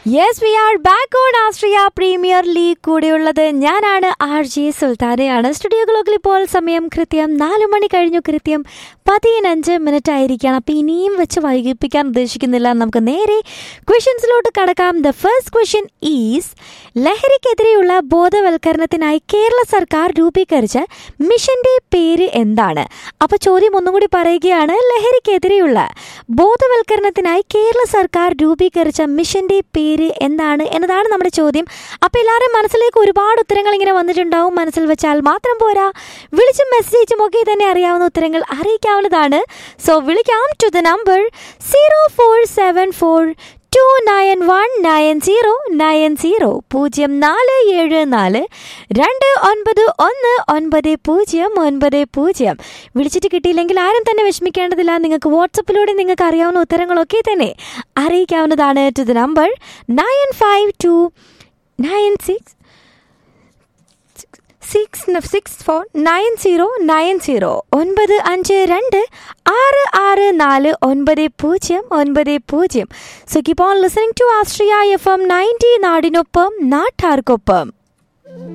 yes we are back on Astria premier league കൂടെയുള്ളത് ഞാനാണ് R G സുൽത്താനയാണ് studio ക്ലോക്കിൽ ഇപ്പോൾ സമയം കൃത്യം നാല് മണി കഴിഞ്ഞു കൃത്യം പതിനഞ്ച് മിനിറ്റ് ആയിരിക്കണം അപ്പോൾ ഇനിയും വെച്ച് വൈകിപ്പിക്കാൻ ഉദ്ദേശിക്കുന്നില്ല നമുക്ക് നേരെ ക്വസ്റ്റ്യൻസിലോട്ട് കടക്കാം ദ ഫസ്റ്റ് ക്വസ്റ്റ്യൻ ഈസ് ലഹരിക്കെതിരെയുള്ള ബോധവൽക്കരണത്തിനായി കേരള സർക്കാർ രൂപീകരിച്ച മിഷന്റെ പേര് എന്താണ് അപ്പോൾ ചോദ്യം ഒന്നും കൂടി പറയുകയാണ് ലഹരിക്കെതിരെയുള്ള ബോധവൽക്കരണത്തിനായി കേരള സർക്കാർ രൂപീകരിച്ച മിഷന്റെ പേര് എന്താണ് എന്നതാണ് നമ്മുടെ ചോദ്യം അപ്പോൾ എല്ലാവരും മനസ്സിലേക്ക് ഒരുപാട് ഉത്തരങ്ങൾ ഇങ്ങനെ വന്നിട്ടുണ്ടാവും മനസ്സിൽ വെച്ചാൽ മാത്രം പോരാ വിളിച്ചും മെസ്സേജും ഒക്കെ തന്നെ അറിയാവുന്ന ഉത്തരങ്ങൾ അറിയിക്കാവുന്നതാണ് സോ വിളിക്കാം to the number zero four seven four two nine one nine zero nine zero പൂജ്യം നാല് ഏഴ് നാല് രണ്ട് ഒൻപത് ഒന്ന് ഒൻപത് പൂജ്യം ഒൻപത് പൂജ്യം വിളിച്ചിട്ട് കിട്ടിയില്ലെങ്കിൽ ആരും തന്നെ വിഷമിക്കേണ്ടതില്ല നിങ്ങൾക്ക് വാട്സപ്പിലൂടെ നിങ്ങൾക്ക് അറിയാവുന്ന ഉത്തരങ്ങളൊക്കെ തന്നെ അറിയിക്കാവുന്നതാണ് to the number nine five two nine six six six four nine zero nine zero ഒൻപത് അഞ്ച് രണ്ട് ആറ് ആറ് നാല് ഒൻപത് പൂജ്യം ഒൻപത് പൂജ്യം so keep on listening to Astria F M ninety നാടിനൊപ്പം നാട്ടാർക്കൊപ്പം